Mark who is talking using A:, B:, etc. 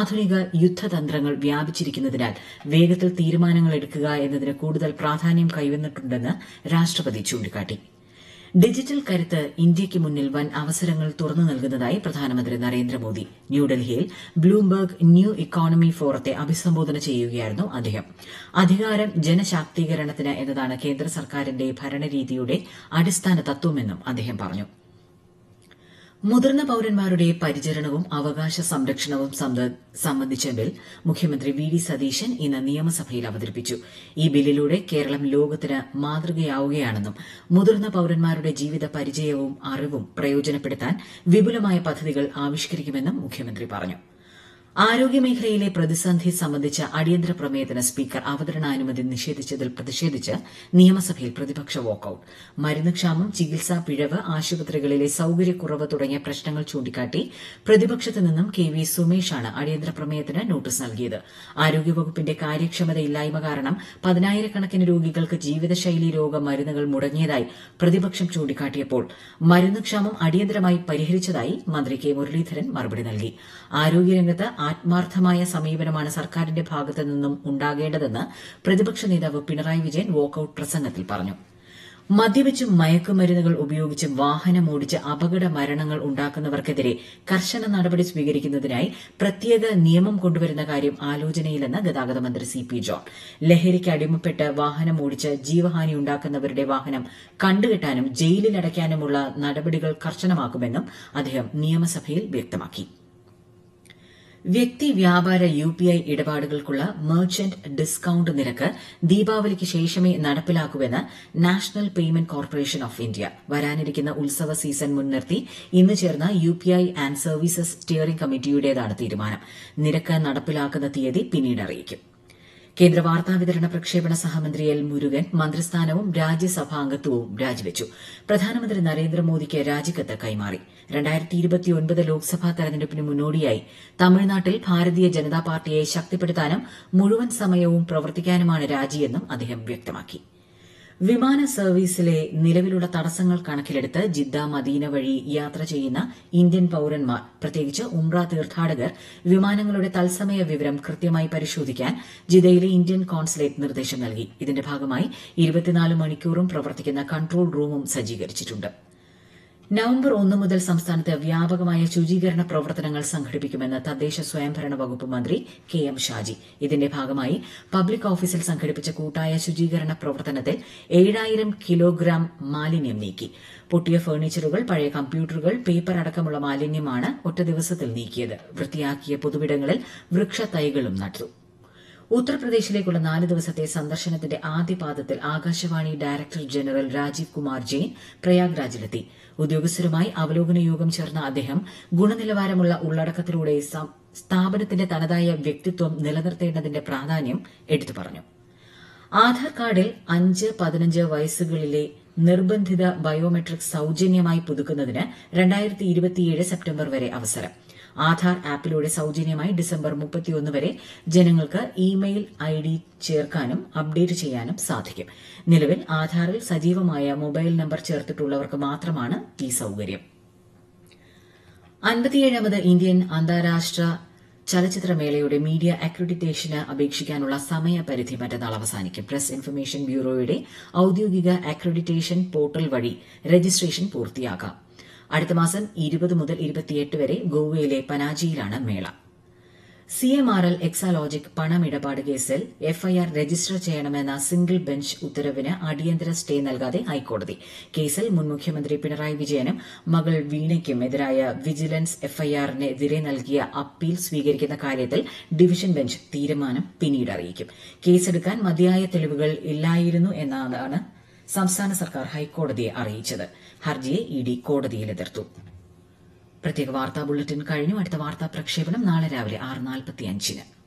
A: ആധുനിക യുദ്ധതന്ത്രങ്ങൾ വ്യാപിച്ചിരിക്കുന്നതിനാൽ വേഗത്തിൽ തീരുമാനങ്ങൾ എടുക്കുക എന്നതിന് കൂടുതൽ പ്രാധാന്യം കൈവന്നിട്ടുണ്ടെന്ന് രാഷ്ട്രപതി ചൂണ്ടിക്കാട്ടി ഡിജിറ്റൽ കരുത്ത് ഇന്ത്യയ്ക്ക് മുന്നിൽ വൻ അവസരങ്ങൾ തുറന്നു നൽകുന്നതായി പ്രധാനമന്ത്രി നരേന്ദ്രമോദി ന്യൂഡൽഹിയിൽ ബ്ലൂംബർഗ് ന്യൂ ഇക്കോണമി ഫോറത്തെ അഭിസംബോധന ചെയ്യുകയായിരുന്നു അദ്ദേഹം അധികാരം ജനശാക്തീകരണത്തിന് എന്നതാണ് കേന്ദ്ര സർക്കാരിന്റെ ഭരണരീതിയുടെ അടിസ്ഥാന തത്വമെന്നും അദ്ദേഹം പറഞ്ഞു മുതിർന്ന പൌരന്മാരുടെ പരിചരണവും അവകാശ സംരക്ഷണവും സംബന്ധിച്ച ബിൽ മുഖ്യമന്ത്രി വി ഡി സതീശൻ ഇന്ന് നിയമസഭയിൽ അവതരിപ്പിച്ചു ഈ ബില്ലിലൂടെ കേരളം ലോകത്തിന് മാതൃകയാവുകയാണെന്നും മുതിർന്ന പൌരന്മാരുടെ ജീവിത പരിചയവും അറിവും പ്രയോജനപ്പെടുത്താൻ വിപുലമായ പദ്ധതികൾ ആവിഷ്കരിക്കുമെന്നും മുഖ്യമന്ത്രി പറഞ്ഞു ആരോഗ്യമേഖലയിലെ പ്രതിസന്ധി സംബന്ധിച്ച അടിയന്തര പ്രമേയത്തിന് സ്പീക്കർ അവതരണാനുമതി നിഷേധിച്ചതിൽ പ്രതിഷേധിച്ച് നിയമസഭയിൽ പ്രതിപക്ഷ വാക്കൌട്ട് മരുന്ന് ക്ഷാമം ചികിത്സാ പിഴവ് ആശുപത്രികളിലെ സൌകര്യക്കുറവ് തുടങ്ങിയ പ്രശ്നങ്ങൾ ചൂണ്ടിക്കാട്ടി പ്രതിപക്ഷത്തു നിന്നും കെ വി സുമേഷാണ് അടിയന്തര പ്രമേയത്തിന് നോട്ടീസ് നൽകിയത് ആരോഗ്യവകുപ്പിന്റെ കാര്യക്ഷമതയില്ലായ്മ കാരണം പതിനായിരക്കണക്കിന് രോഗികൾക്ക് ജീവിതശൈലി രോഗ മരുന്നുകൾ മുടങ്ങിയതായി പ്രതിപക്ഷം ചൂണ്ടിക്കാട്ടിയപ്പോൾ മരുന്ന് ക്ഷാമം അടിയന്തരമായി പരിഹരിച്ചതായി മന്ത്രി കെ മുരളീധരൻ മറുപടി നൽകി ആരോഗ്യരംഗത്ത് ആത്മാർത്ഥമായ സമീപനമാണ് സർക്കാരിന്റെ ഭാഗത്തു നിന്നും ഉണ്ടാകേണ്ടതെന്ന് പ്രതിപക്ഷ നേതാവ് പിണറായി വിജയൻ വാക്കൌട്ട് പ്രസംഗത്തിൽ പറഞ്ഞു മദ്യപിച്ചും മയക്കുമരുന്നുകൾ ഉപയോഗിച്ചും വാഹനമോടിച്ച് അപകട മരണങ്ങൾ ഉണ്ടാക്കുന്നവർക്കെതിരെ കർശന നടപടി സ്വീകരിക്കുന്നതിനായി പ്രത്യേക നിയമം കൊണ്ടുവരുന്ന കാര്യം ആലോചനയിലെന്ന് ഗതാഗത മന്ത്രി സി പി ജോൺ ലഹരിക്ക് അടിമപ്പെട്ട് വാഹനമോടിച്ച് ജീവഹാനി ഉണ്ടാക്കുന്നവരുടെ വാഹനം കണ്ടുകെട്ടാനും ജയിലിലടയ്ക്കാനുമുള്ള നടപടികൾ കർശനമാക്കുമെന്നും അദ്ദേഹം നിയമസഭയിൽ വ്യക്തമാക്കി വ്യക്തി വ്യാപാര യുപിഐ ഇടപാടുകൾക്കുള്ള മെർച്ചന്റ് ഡിസ്കൌണ്ട് നിരക്ക് ദീപാവലിക്ക് ശേഷമേ നടപ്പിലാക്കൂവെന്ന് national payment corporation of India വരാനിരിക്കുന്ന ഉത്സവ സീസൺ മുൻനിർത്തി ഇന്ന് ചേർന്ന യുപിഐ ആന്റ് സർവീസസ് സ്റ്റിയറിംഗ് കമ്മിറ്റിയുടേതാണ് തീരുമാനം നിരക്ക് നടപ്പിലാക്കുന്ന തീയതി പിന്നീട് അറിയിക്കും കേന്ദ്ര വാർത്താവിതരണ പ്രക്ഷേപണ സഹമന്ത്രി എൽ മുരുകൻ മന്ത്രിസ്ഥാനവും രാജ്യസഭാംഗത്വവും രാജിവച്ചു പ്രധാനമന്ത്രി നരേന്ദ്രമോദിക്ക് രാജിക്കത്ത് കൈമാറി ലോക്സഭാ തെരഞ്ഞെടുപ്പിന് മുന്നോടിയായി തമിഴ്നാട്ടിൽ ഭാരതീയ ജനതാ പാർട്ടിയെ ശക്തിപ്പെടുത്താനും മുഴുവൻ സമയവും പ്രവർത്തിക്കാനുമാണ് രാജിയെന്നും അദ്ദേഹം വ്യക്തമാക്കി വിമാന സർവീസിലെ നിലവിലുള്ള തടസ്സങ്ങൾ കണക്കിലെടുത്ത് ജിദ്ദ മദീന വഴി യാത്ര ചെയ്യുന്ന ഇന്ത്യൻ പൌരന്മാർ പ്രത്യേകിച്ച് ഉംറ തീർത്ഥാടകർ വിമാനങ്ങളുടെ തത്സമയ വിവരം കൃത്യമായി പരിശോധിക്കാൻ ജിദ്ദയിലെ ഇന്ത്യൻ കോൺസുലേറ്റ് നിർദ്ദേശം നൽകി ഇതിന്റെ ഭാഗമായി ഇരുപത്തിനാല് മണിക്കൂറും പ്രവർത്തിക്കുന്ന കൺട്രോൾ റൂമും സജ്ജീകരിച്ചിട്ടുണ്ട് നവംബർ ഒന്ന് മുതൽ സംസ്ഥാനത്ത് വ്യാപകമായ ശുചീകരണ പ്രവർത്തനങ്ങൾ സംഘടിപ്പിക്കുമെന്ന് തദ്ദേശ സ്വയംഭരണ വകുപ്പ് മന്ത്രി കെ എം ഷാജി ഇതിന്റെ ഭാഗമായി പബ്ലിക് ഓഫീസിൽ സംഘടിപ്പിച്ച കൂട്ടായ ശുചീകരണ പ്രവർത്തനത്തിൽ ഏഴായിരം കിലോഗ്രാം മാലിന്യം നീക്കി പൊട്ടിയ ഫർണിച്ചറുകൾ പഴയ കമ്പ്യൂട്ടറുകൾ പേപ്പർ അടക്കമുള്ള മാലിന്യമാണ് ഒറ്റ ദിവസത്തിൽ നീക്കിയത് വൃത്തിയാക്കിയ പൊതുവിടങ്ങളിൽ വൃക്ഷത്തൈകളും നട്ടു ഉത്തർപ്രദേശിലേക്കുള്ള നാല് ദിവസത്തെ സന്ദർശനത്തിന്റെ ആദ്യപാദത്തിൽ ആകാശവാണി ഡയറക്ടർ ജനറൽ രാജീവ് കുമാർ ജെയിൻ പ്രയാഗ്രാജിലെത്തി ഉദ്യോഗസ്ഥരുമായി അവലോകന യോഗം ചേർന്ന അദ്ദേഹം ഗുണനിലവാരമുള്ള ഉള്ളടക്കത്തിലൂടെ സ്ഥാപനത്തിന്റെ തനതായ വ്യക്തിത്വം നിലനിർത്തേണ്ടതിന്റെ പ്രാധാന്യം എടുത്തു പറഞ്ഞു ആധാർ കാർഡിൽ അഞ്ച് പതിനഞ്ച് വയസ്സുകളിലെ നിർബന്ധിത ബയോമെട്രിക് സൌജന്യമായി പുതുക്കുന്നതിന് രണ്ടായിരത്തി ഇരുപത്തിയേഴ് സെപ്റ്റംബർ വരെ അവസരം ആധാർ ആപ്പിലൂടെ സൌജന്യമായി ഡിസംബർ മുപ്പത്തിയൊന്ന് വരെ ജനങ്ങൾക്ക് ഇമെയിൽ ഐ ഡി ചേർക്കാനും അപ്ഡേറ്റ് ചെയ്യാനും സാധിക്കും നിലവിൽ ആധാറിൽ സജീവമായ മൊബൈൽ നമ്പർ ചേർത്തിട്ടുള്ളവർക്ക് മാത്രമാണ് ഈ സൌകര്യം അൻപത്തിയേഴാമത് ഇന്ത്യൻ അന്താരാഷ്ട്ര ചലച്ചിത്രമേളയുടെ മീഡിയ അക്രഡിറ്റേഷന് അപേക്ഷിക്കാനുള്ള സമയപരിധി മറ്റന്നാൾ അവസാനിക്കും പ്രസ് ഇൻഫർമേഷൻ ബ്യൂറോയുടെ ഔദ്യോഗിക അക്രഡിറ്റേഷൻ പോർട്ടൽ വഴി രജിസ്ട്രേഷൻ പൂർത്തിയാക്കാം അടുത്ത മാസം ഇരുപത് മുതൽ ഇരുപത്തിയെട്ട് വരെ ഗോവയിലെ പനാജിയിലാണ് മേള C M R L Exalogic പണമിടപാട് കേസിൽ എഫ്ഐആർ രജിസ്റ്റർ ചെയ്യണമെന്ന സിംഗിൾ ബെഞ്ച് ഉത്തരവിന് അടിയന്തര സ്റ്റേ നൽകാതെ ഹൈക്കോടതി കേസിൽ മുൻ മുഖ്യമന്ത്രി പിണറായി വിജയനും മകൾ വീണയ്ക്കും എതിരായ വിജിലൻസ് എഫ്ഐആറിനെതിരെ നൽകിയ അപ്പീൽ സ്വീകരിക്കുന്ന കാര്യത്തിൽ ഡിവിഷൻ ബെഞ്ച് തീരുമാനം പിന്നീട് അറിയിക്കും കേസെടുക്കാൻ മതിയായ തെളിവുകൾ ഇല്ലായിരുന്നു എന്നാണ് സംസ്ഥാന സർക്കാർ ഹൈക്കോടതിയെ അറിയിച്ചത് ഹർജിയെ ഇ ഡി കോടതിയിൽ എതിർത്തു പ്രത്യേക വാർത്താ ബുള്ളറ്റിൻ കഴിഞ്ഞു അടുത്ത വാർത്താ പ്രക്ഷേപണം നാളെ രാവിലെ ആറ് നാൽപ്പത്തിയഞ്ചിന്